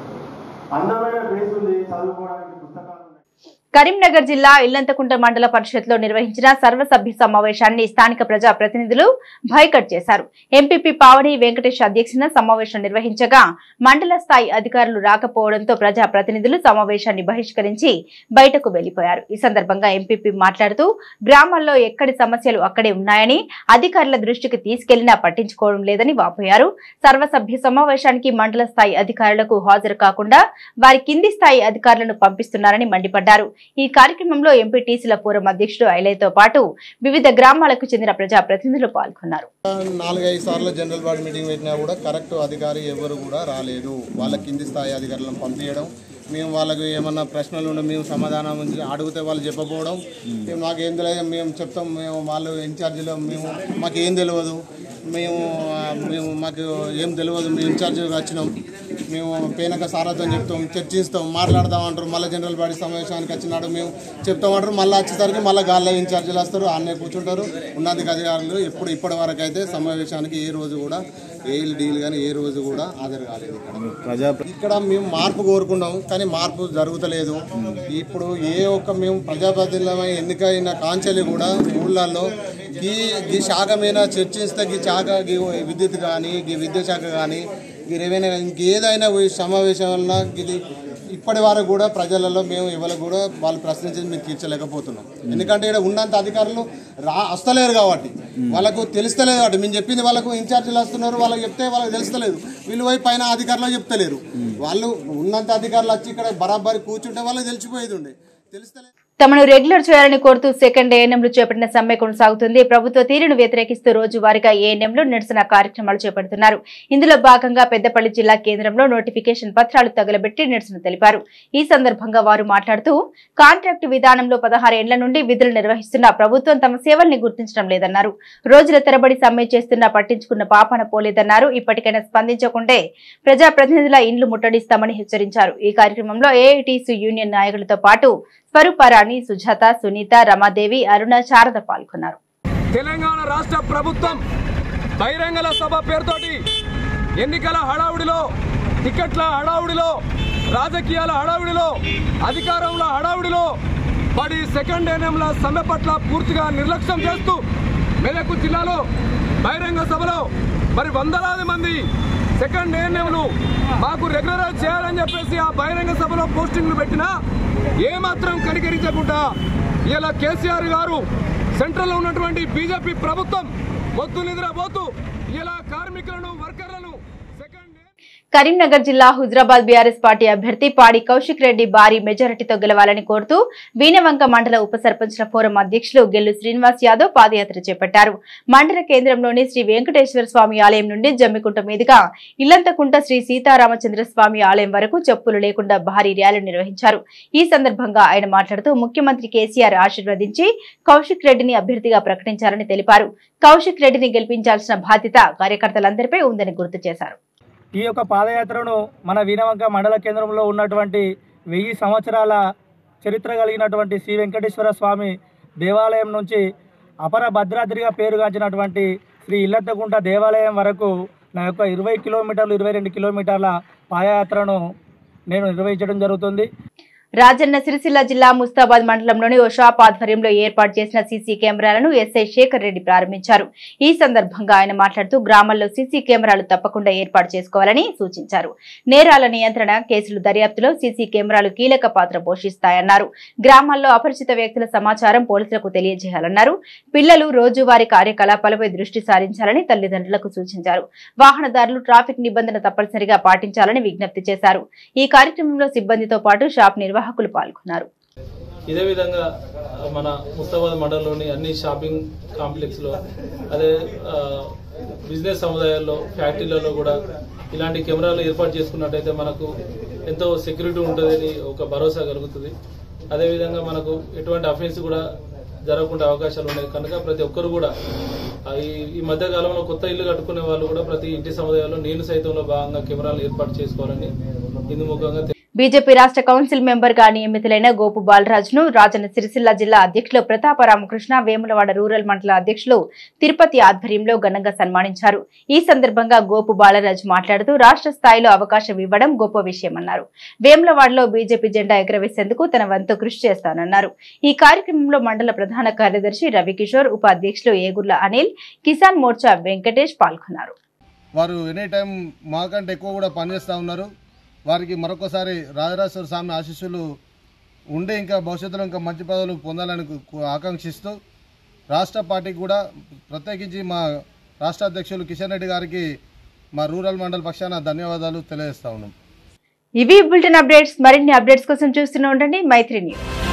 అందమైన ఫేస్ ఉంది చదువుకోవడానికి పుస్తకాలు కరీంనగర్ జిల్లా ఇల్లంతకుంట మండల పరిషత్లో నిర్వహించిన సర్వసభ్య సమావేశాన్ని స్థానిక ప్రజా ప్రతినిధులు బైకట్ చేశారు ఎంపీపీ పావని వెంకటేష్ అధ్యక్షన సమావేశం నిర్వహించగా మండల స్థాయి అధికారులు రాకపోవడంతో ప్రజా ప్రతినిధులు సమావేశాన్ని బహిష్కరించి బయటకు వెళ్లిపోయారు ఈ సందర్భంగా ఎంపీపీ మాట్లాడుతూ గ్రామాల్లో ఎక్కడి సమస్యలు అక్కడే ఉన్నాయని అధికారుల దృష్టికి తీసుకెళ్లినా పట్టించుకోవడం లేదని వాపోయారు సర్వసభ్య సమావేశానికి మండల స్థాయి అధికారులకు హాజరు కాకుండా వారి కింది స్థాయి అధికారులను పంపిస్తున్నారని మండిపడ్డారు ఈ కార్యక్రమంలో ఎంపీటీసీల పూర్వం అధ్యక్షుడు ఐలయ్యతో పాటు వివిధ గ్రామాలకు చెందిన ప్రజా ప్రతినిధులు పాల్గొన్నారు నాలుగైదు సార్లు జనరల్ బాడీ మీటింగ్ పెట్టినా కూడా కరెక్ట్ అధికారి ఎవరు కూడా రాలేదు వాళ్ళ కింది స్థాయి అధికారులను పంపించడం మేము వాళ్ళకి ఏమన్నా ప్రశ్నలు ఉంటే మేము సమాధానం ఉంచి అడిగితే వాళ్ళు చెప్పకపోవడం మేము మాకేం తెలియదు మేము చెప్తాం మేము వాళ్ళు ఇన్ఛార్జీలో మేము మాకు ఏం తెలియదు మేము ఆ, మేము మాకు ఏం తెలియదు మేము ఇన్ఛార్జిగా వచ్చినాం మేము పేనక సారథ్యం చెప్తాం చర్చిస్తాం మాట్లాడదాం అంటారు మళ్ళీ జనరల్ బాడీ సమావేశానికి వచ్చినాడు మేము చెప్తామంటారు మళ్ళీ వచ్చేసరికి మళ్ళీ గాల్లో ఇన్ఛార్జీలు వస్తారు అన్నే కూర్చుంటారు ఉన్నతాధికారులు అధికారులు ఎప్పుడు ఇప్పటి వరకు అయితే సమావేశానికి ఏ రోజు కూడా ఏ డీల్ కానీ ఏ రోజు కూడా హాజరు కాలేదు ఇక్కడ ఇక్కడ మేము మార్పు కోరుకున్నాం కానీ మార్పు జరుగుతలేదు ఇప్పుడు ఏ ఒక్క మేము ప్రజాప్రతినిధులమై ఎన్నికైన కాంచెలు కూడా ఊళ్ళల్లో ఈ ఈ శాఖ మీద చర్చిస్తే ఈ శాఖ ఈ విద్యుత్ కానీ ఈ విద్యాశాఖ కానీ ఈ రెవెన్యూ కానీ ఇంకేదైనా ఈ సమావేశం వలన ఇది ఇప్పటి వరకు కూడా ప్రజలలో మేము ఎవరు కూడా వాళ్ళు ప్రశ్నించేది మేము తీర్చలేకపోతున్నాం ఎందుకంటే ఇక్కడ ఉన్నంత అధికారులు రా వస్తలేరు కాబట్టి వాళ్ళకు తెలుస్తలేదు కాబట్టి మేము చెప్పింది వాళ్ళకు ఇన్ఛార్జీలు వస్తున్నారు వాళ్ళకి చెప్తే వాళ్ళకి తెలుస్తలేదు వీళ్ళు పోయి పైన అధికారులు చెప్తలేరు వాళ్ళు ఉన్నంత అధికారులు వచ్చి ఇక్కడ బరాబరి కూర్చుంటే వాళ్ళకి తెలిసిపోయేది ఉండే తెలుస్తలేదు తమను రెగ్యులర్ చేయాలని కోరుతూ సెకండ్ ఏఎన్ఎంలు చేపట్టిన సమ్మె కొనసాగుతుంది ప్రభుత్వ తీరును వ్యతిరేకిస్తూ రోజువారీగా ఏఎన్ఎంలు నిరసన కార్యక్రమాలు చేపడుతున్నారు ఇందులో భాగంగా పెద్దపల్లి జిల్లా కేంద్రంలో నోటిఫికేషన్ పత్రాలు తగలబెట్టి నిరసన తెలిపారు ఈ సందర్భంగా వారు మాట్లాడుతూ కాంట్రాక్టు విధానంలో పదహారు ఏళ్ల నుండి విధులు నిర్వహిస్తున్న ప్రభుత్వం తమ సేవల్ని గుర్తించడం లేదన్నారు రోజుల తరబడి సమ్మె చేస్తున్నా పట్టించుకున్న పాపన పోలేదన్నారు ఇప్పటికైనా స్పందించకుంటే ప్రజాప్రతినిధుల ఇండ్లు ముట్టడిస్తామని హెచ్చరించారు ఈ కార్యక్రమంలో ఏఐటీసీ యూనియన్ నాయకులతో పాటు స్వరూపారాణి సుజాత సునీత రమాదేవి అరుణ శారద పాల్గొన్నారు తెలంగాణ రాష్ట్ర ప్రభుత్వం బహిరంగల సభ పేరుతోటి ఎన్నికల హడావుడిలో టికెట్ల హడావుడిలో రాజకీయాల హడావుడిలో అధికారంలో హడావుడిలో పడి సెకండ్ ఎన్ఎంల సమ్మె పట్ల పూర్తిగా నిర్లక్ష్యం చేస్తూ మెదక్ జిల్లాలో బహిరంగ సభలో మరి వందలాది మంది సెకండ్ ఏఎన్ఎంలు మాకు రెగ్యులరైజ్ చేయాలని చెప్పేసి ఆ బహిరంగ సభలో పోస్టింగ్లు పెట్టినా ఏమాత్రం కనికరించకుండా ఇలా కేసీఆర్ గారు సెంట్రల్లో ఉన్నటువంటి బీజేపీ ప్రభుత్వం మొత్తు నిద్రపోతూ ఇలా కార్మికులను వర్కర్లను కరీంనగర్ జిల్లా హుజరాబాద్ బీఆర్ఎస్ పార్టీ అభ్యర్థి పాడి కౌశిక్ రెడ్డి భారీ మెజారిటీతో గెలవాలని కోరుతూ వీనవంక మండల ఉప సర్పంచ్ల ఫోరం అధ్యక్షులు గెల్లు శ్రీనివాస్ యాదవ్ పాదయాత్ర చేపట్టారు మండల కేంద్రంలోని శ్రీ వెంకటేశ్వర స్వామి ఆలయం నుండి జమ్మికుంట మీదుగా ఇల్లంతకుంట శ్రీ సీతారామచంద్ర స్వామి ఆలయం వరకు చెప్పులు లేకుండా భారీ ర్యాలీ నిర్వహించారు ఈ సందర్భంగా ఆయన మాట్లాడుతూ ముఖ్యమంత్రి కేసీఆర్ ఆశీర్వదించి కౌశిక్ రెడ్డిని అభ్యర్థిగా ప్రకటించారని తెలిపారు కౌశిక్ రెడ్డిని గెలిపించాల్సిన బాధ్యత కార్యకర్తలందరిపై ఉందని గుర్తు చేశారు ఈ యొక్క పాదయాత్రను మన వీణవంక మండల కేంద్రంలో ఉన్నటువంటి వెయ్యి సంవత్సరాల చరిత్ర కలిగినటువంటి శ్రీ వెంకటేశ్వర స్వామి దేవాలయం నుంచి అపర భద్రాద్రిగా పేరుగాంచినటువంటి శ్రీ ఇల్లత్తగుంట దేవాలయం వరకు నా యొక్క ఇరవై కిలోమీటర్లు ఇరవై రెండు కిలోమీటర్ల పాదయాత్రను నేను నిర్వహించడం జరుగుతుంది రాజన్న సిరిసిల్ల జిల్లా ముస్తాబాద్ మండలంలోని ఓ షాప్ ఆధ్వర్యంలో ఏర్పాటు చేసిన సీసీ కెమెరాలను ఎస్ఐ శేఖర్ రెడ్డి ప్రారంభించారు ఈ సందర్భంగా ఆయన మాట్లాడుతూ గ్రామాల్లో సీసీ కెమెరాలు తప్పకుండా ఏర్పాటు చేసుకోవాలని సూచించారు నేరాల నియంత్రణ కేసులు దర్యాప్తులో సీసీ కెమెరాలు కీలక పాత్ర పోషిస్తాయన్నారు గ్రామాల్లో అపరిచిత వ్యక్తుల సమాచారం పోలీసులకు తెలియజేయాలన్నారు పిల్లలు రోజువారీ కార్యకలాపాలపై దృష్టి సారించాలని తల్లిదండ్రులకు సూచించారు వాహనదారులు ట్రాఫిక్ నిబంధన తప్పనిసరిగా పాటించాలని విజ్ఞప్తి చేశారు ఈ కార్యక్రమంలో సిబ్బందితో పాటు షాప్ నిర్వాహకులు పాల్గొన్నారు ఇదే విధంగా మన ముస్తాబాద్ మండలంలోని అన్ని షాపింగ్ కాంప్లెక్స్ లో అదే ఆ, బిజినెస్ సముదాయాల్లో ఫ్యాక్టరీలలో కూడా ఇలాంటి కెమెరాలు ఏర్పాటు చేసుకున్నట్టయితే మనకు ఎంతో సెక్యూరిటీ ఉంటుందని ఒక భరోసా కలుగుతుంది అదేవిధంగా మనకు ఎటువంటి అఫెన్స్ కూడా జరగకుండా అవకాశాలు ఉన్నాయి కనుక ప్రతి ఒక్కరు కూడా ఆ, ఈ ఈ మధ్య కాలంలో కొత్త ఇల్లు కట్టుకునే వాళ్ళు కూడా ప్రతి ఇంటి సముదాయంలో నేను సైతంలో భాగంగా కెమెరాలు ఏర్పాటు చేసుకోవాలని ఇందుముఖంగా తె- బీజేపీ రాష్ట్ర కౌన్సిల్ మెంబర్ గా నియమితులైన గోపు బాలరాజును రాజన్న సిరిసిల్ల జిల్లా అధ్యక్షులు ప్రతాప రామకృష్ణ వేములవాడ రూరల్ మండల అధ్యక్షులు తిరుపతి ఆధ్వర్యంలో ఘనంగా సన్మానించారు ఈ సందర్భంగా గోపు బాలరాజు మాట్లాడుతూ రాష్ట్ర స్థాయిలో అవకాశం ఇవ్వడం గొప్ప విషయమన్నారు వేములవాడలో బీజేపీ జెండా ఎగురవేసేందుకు తన వంతు కృషి చేస్తానన్నారు ఈ కార్యక్రమంలో మండల ప్రధాన కార్యదర్శి రవికిషోర్ ఉపాధ్యక్షులు ఏగుర్ల అనిల్ కిసాన్ మోర్చా వెంకటేష్ పాల్గొన్నారు వారు ఎనీ టైం మాకంటే ఎక్కువ కూడా పనిచేస్తూ ఉన్నారు వారికి మరొకసారి రాజరాజేశ్వర స్వామి ఆశీస్సులు ఉండి ఇంకా భవిష్యత్తులో ఇంకా మంచి పదవులు పొందాలని కు- ఆకాంక్షిస్తూ రాష్ట్ర పార్టీకి కూడా ప్రత్యేకించి మా రాష్ట్ర అధ్యక్షులు కిషన్ రెడ్డి గారికి మా రూరల్ మండల్ పక్షాన ధన్యవాదాలు తెలియజేస్తా ఉన్నాం ఇవి బులెటిన్ అప్డేట్స్ మరిన్ని అప్డేట్స్ కోసం చూస్తూనే ఉండండి మైత్రి న్యూస్